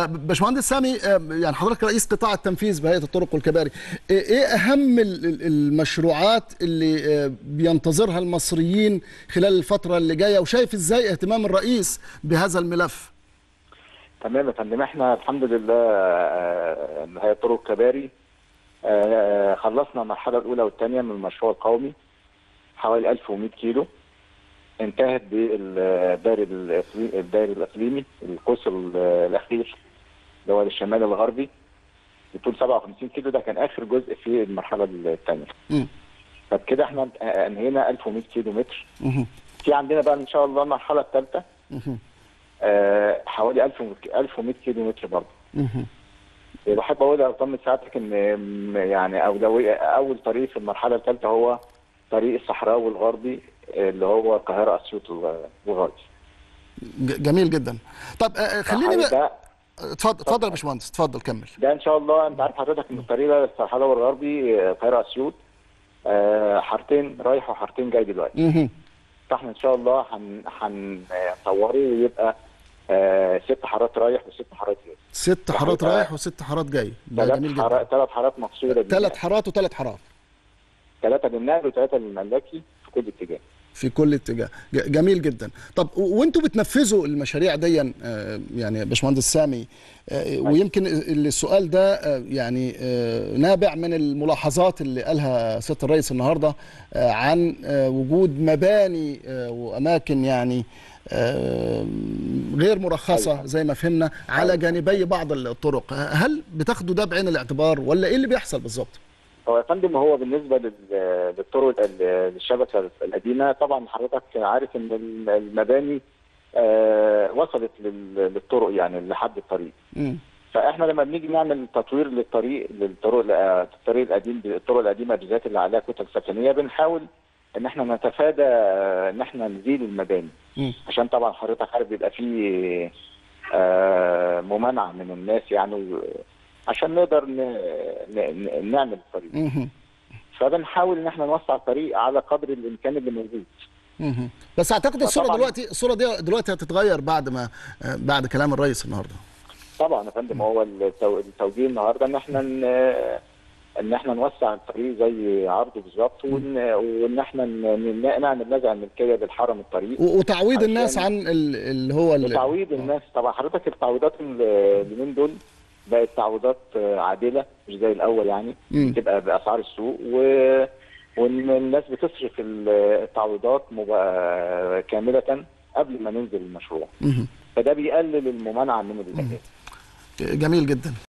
آه، باشمهندس سامي آه، يعني حضرتك رئيس قطاع التنفيذ بهيئه الطرق والكباري ايه إيه اهم ال- ال- المشروعات اللي آه، بينتظرها المصريين خلال الفتره اللي جايه وشايف ازاي اهتمام الرئيس بهذا الملف تمام يا فندم احنا الحمد لله آه، هيئه طرق الكباري آه، خلصنا المرحله الاولى والثانيه من المشروع القومي حوالي 1100 كيلو انتهت بالدائري الإقليمي- الدائري الاقليمي القوس ال- الاخير اللي هو الشمال الغربي بطول 57 كيلو ده كان اخر جزء في المرحله الثانيه مم. فبكده احنا انهينا 1100 كيلو متر مهم. في عندنا بقى ان شاء الله المرحله الثالثه مهم. آه، حوالي 1000 1100 كيلو متر برضه مهم. بحب اقول اطمن سعادتك ان م- يعني اولويه اول طريق في المرحله الثالثه هو طريق الصحراوي الغربي اللي هو القاهره اسيوط الغربي ج- جميل جدا طب آه، خليني بقى ده, اتفضل اتفضل يا باشمهندس اتفضل كمل ده ان شاء الله انت عارف حضرتك ان الطريق ده الصحراوي الغربي آه، القاهره اسيوط آه، حارتين رايح وحارتين جاي دلوقتي مهم. فاحنا ان شاء الله هن- هنطوره ويبقى آه، ست حارات رايح وست حارات جاي ست حارات وهيبقى رايح وست حارات جاي ده ثلاث جميل حارات جدا ثلاث حارات مقصوده ثلاث حارات وثلاث حارات ثلاثه للنقل وثلاثه للملاكي في كل اتجاه في كل اتجاه ج- جميل جدا طب و- وانتوا بتنفذوا المشاريع دي آه، يعني يا باشمهندس سامي آه، ويمكن ال- السؤال ده آه، يعني آه، نابع من الملاحظات اللي قالها سياده الرئيس النهارده آه، عن آه، وجود مباني آه، واماكن يعني آه، غير مرخصه زي ما فهمنا على جانبي بعض الطرق هل بتاخدوا ده بعين الاعتبار ولا ايه اللي بيحصل بالظبط؟ هو يا فندم هو بالنسبه لل- للطرق ال- للشبكه القديمه طبعا حضرتك عارف ان ال- المباني آه، وصلت لل- للطرق يعني لحد الطريق مم. فاحنا لما بنيجي نعمل تطوير للطريق للطرق آه، الطريق القديم الطرق القديمه بالذات اللي عليها كتل سكنيه بنحاول ان احنا نتفادى آه، ان احنا نزيل المباني مم. عشان طبعا حضرتك عارف بيبقى فيه آه، ممانعه من الناس يعني و- عشان نقدر ن- ن- ن- نعمل الطريق مهم. فبنحاول ان احنا نوسع الطريق على قدر الامكان اللي موجود مهم. بس اعتقد الصوره فطبعاً- دلوقتي الصوره دي دلوقتي هتتغير بعد ما آه، بعد كلام الرئيس النهارده طبعا يا فندم هو التو- التوجيه النهارده ان احنا ن- ان احنا نوسع الطريق زي عرضه بالظبط وان وان احنا ن- ن- نعمل نزع الملكيه بالحرم الطريق و- وتعويض عشان- الناس عن ال- اللي هو ال- وتعويض الناس طبعا حضرتك التعويضات ال- اليومين دول بقت تعويضات عادله مش زي الاول يعني مم. بتبقى باسعار السوق و وان الناس بتصرف التعويضات مبقى كامله قبل ما ننزل المشروع مهم. فده بيقلل الممانعه من المكان جميل جدا